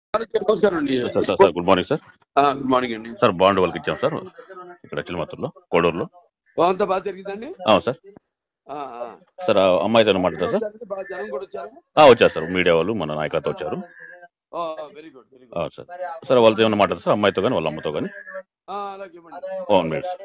నమస్కారం అండి sir sir sir good morning sir good morning అండి సార్ బాండ్ వాళ్ళకి ఇచ్చాం సార్ ఇక్కడ చిలమత్తూరులో కోడూరులో అంతా బాగా జరిగిందండి అవును సార్ ఆ, ఆ. సార్ ఆ అమ్మాయితో మాట్లాడతారు సార్ జరిగింది, బాగా జనం కూడా వచ్చారు ఆ, వచ్చారు సార్ మీడియా వాళ్ళు మన నాయకులతో వచ్చారు వెరీ గుడ్ వెరీ గుడ్ అవును సార్ సార్ వాళ్ళతో ఏమైనా మాట్లాడతారు సార్ అమ్మాయితో కానీ వాళ్ళ అమ్మతో కానీ అలాగే ఇవ్వండి వన్ మినిట్ సార్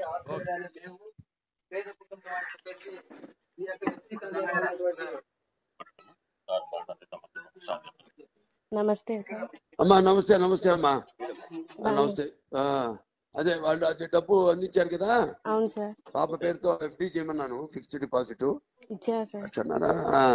నమస్తే సార్ అమ్మా నమస్తే నమస్తే అమ్మా ఆ, నమస్తే ఆ, అదే వాళ్ళు అది డబ్బు అందించారు కదా అవును సార్ పాప పేరుతో ఎఫ్డి చేయమన్నాను ఫిక్స్డ్ డిపాజిట్ ఇచ్చారు సార్ అన్నారా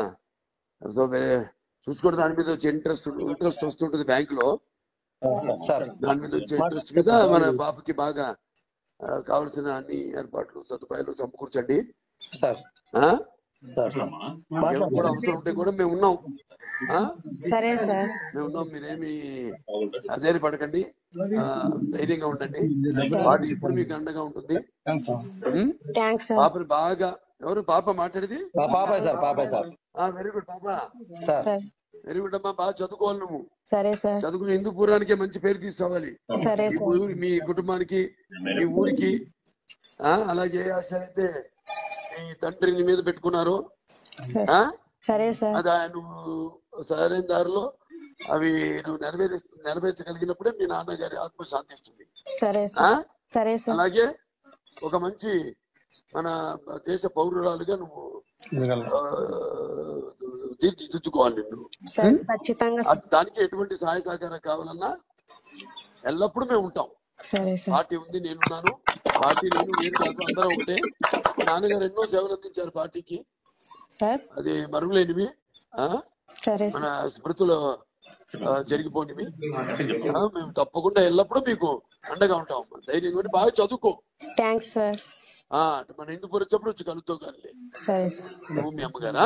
సో వేరే చూసుకోండి దాని మీద వచ్చే ఇంట్రెస్ట్ ఇంట్రెస్ట్ వస్తుంటుంది బ్యాంక్ లో సార్ దాని మీద వచ్చే ఇంట్రెస్ట్ మీద మన పాపకి బాగా ఆ, కావలసిన అన్ని ఏర్పాట్లు సదుపాయాలు సమకూర్చండి సార్ ఆ? సార్ ఏమైనా కూడా అవసరం ఉంటే కూడా మేము ఉన్నాం ఆ? సరే సార్ మేము ఉన్నాం మీరేమి అదేరి పడకండి ఆ, ధైర్యంగా ఉండండి వాటి ఇప్పుడు మీకు అండగా ఉంటుంది ఉం? థ్యాంక్స్ సార్ పాపని బాగా ఎవరు పాప మాట్లాడేది మా పాపాయ్ సార్ పాపాయ్ సార్ వెరీ గుడ్ పాప సార్ సార్ వెరీ గుడ్ అమ్మా బాగా చదువుకోవాలి నువ్వు సరే సార్ చదువుకుని హిందూపురానికే మంచి పేరు తీసుకోవాలి సరే మీ సార్ ఊరి- మీ కుటుంబానికి మీ ఊరికి ఆ అలాగే ఏ ఆశ అయితే మీ తండ్రి నీ మీద పెట్టుకున్నారో సార్ ఆ సరే సార్ అది ఆయన నువ్వు సరైన దారిలో అవి నువ్వు నెరవేర్ నెరవేర్చగలిగినప్పుడే మీ నాన్నగారి ఆత్మ శాంతిస్తుంది సరే ఆ సార్ సరే సార్ అలాగే ఒక మంచి మన దేశ పౌరురాలుగా నువ్వు ఆ, తీర్చిదిద్దుకోవాలి నిన్ను సార్ ఖచ్చితంగా సార్. అది దానికి ఎటువంటి సహాయ సహకారం కావాలన్నా ఎల్లప్పుడూ మేము ఉంటాం సరే సార్ పార్టీ ఉంది నేనున్నాను పార్టీ నేను నేను కాదు అందరం ఒకటే మా నాన్నగారు ఎన్నో సేవలు అందించారు పార్టీకి సార్ అది మరుగులేనివి ఆ సరే మన సార్ స్మృతులు ఆ, జరిగిపోనివి ఆ, మేము తప్పకుండా ఎల్లప్పుడూ మీకు అండగా ఉంటాం అమ్మా ధైర్యం కూడా బాగా చదువుకో థ్యాంక్స్ సార్ ఆ మన హిందూపురం వచ్చేప్పుడు వచ్చి కలుగుతావు కానీ సరే సార్ నువ్వు మీ అమ్మగారా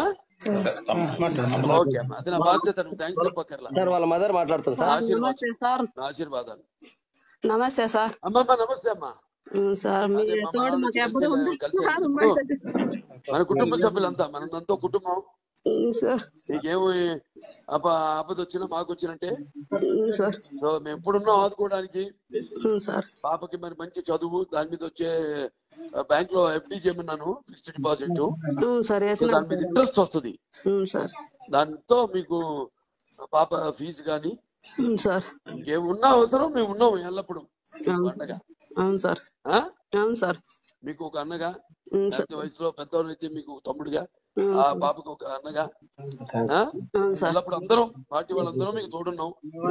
ఓకే అమ్మా అది నా బాధ్యత నువ్వు థ్యాంక్స్ చెప్పక్కర్లా సార్ వాళ్ళ మదర్ మాట్లాడుతుంది నా సార్ ఆశీర్వాదం నమస్తే సార్ నా ఆశీర్వాదాలు నమస్తే సార్ అమ్మమ్మ నమస్తే అమ్మా ఉమ్, సార్ మీ అదే మా తోడు మనవడు మాకు ఎప్పుడు కలిసి ఉంది కలిసి సార్, ఇప్పుడు మన కుటుంబ సభ్యులంతా మనంతా కుటుంబం ఉమ్, సార్ నీకేమి అప ఆపద వచ్చినా మాకు వచ్చినట్టే ఉమ్, సార్ సో మేము ఎప్పుడున్నాం ఆదుకోవడానికి ఉమ్, సార్ పాపకి మరి మంచి చదువు దాని మీద వచ్చే బ్యాంక్ లో ఎఫ్డి చేయమన్నాను ఫిక్స్డ్ డిపాజిట్ ఉమ్, సార్ సో వేసిన దాని మీద ఇంట్రెస్ట్ వస్తుంది ఉమ్, సార్ దాంతో మీకు పాప ఫీజు కానీ ఉమ్, సార్ ఏమున్నా అవసరం మేము ఉన్నాం ఎల్లప్పుడు అవును అన్నగా అవును సార్ ఆ? అవును సార్ మీకు ఒక అన్నగా ఉమ్, సార్ లేకపోతే వయసులో పెద్దవాళ్ళు అయితే మీకు తమ్ముడుగా ఉమ్, ఆ పాపకు ఒక అన్నగా ఆ? అవును సార్ ఎల్లప్పుడు అందరం పార్టీ వాళ్ళందరం మీకు తోడున్నాం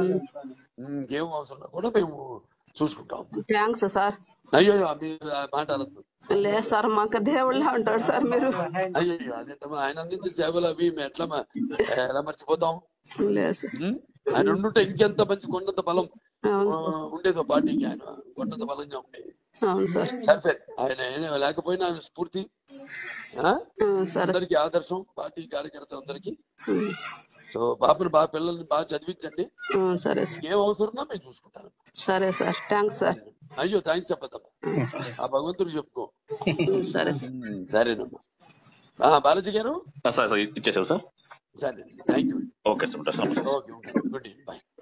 ఇంకేం అవసరం కూడా మేము చూసుకుంటాం థ్యాంక్స్ సార్ అయ్యో మీ ఆ మాట అనద్దు లేదు సార్ మాకు దేవుళ్ళ ఉంటాడు సార్ మీరు అయ్యో అదేంటమ్మా ఆయన అందించిన సేవలు అవి మేము ఎట్లా మ- ఎలా మర్చిపోతాం లేదు సార్ ఉం? ఆయన ఉండుంటే ఇంకెంత మంచి కొండంత బలం అవును ఆ, సార్ ఉండేదో పార్టీకి ఆయన కొండంత బలంగా ఉండేది అవును సార్ సరిపోయింది ఆయన ఆయన లేకపోయినా ఆయన స్ఫూర్తి ఆ? ఉమ్, సరే అందరికీ ఆదర్శం పార్టీ కార్యకర్తలందరికీ ఉమ్, సో పాపని బాగా పిల్లల్ని బాగా చదివించండి ఉమ్, సరే సార్ ఏం అవసరమో మేము చూసుకుంటాను సరే సార్ థ్యాంక్స్ సార్ అయ్యో థ్యాంక్స్ చెప్పద్దమ్మా ఆ భగవంతుడు చెప్పుకో ఉమ్, సరే సార్ సరేనమ్మా ఆ, బాలాజీ గారు సార్ సార్ ఇచ్చేసారు సార్ సరే థ్యాంక్ యూ ఓకే సార్ ఉంటా సార్ ఓకే ఉంటాను గుడ్ బాయ్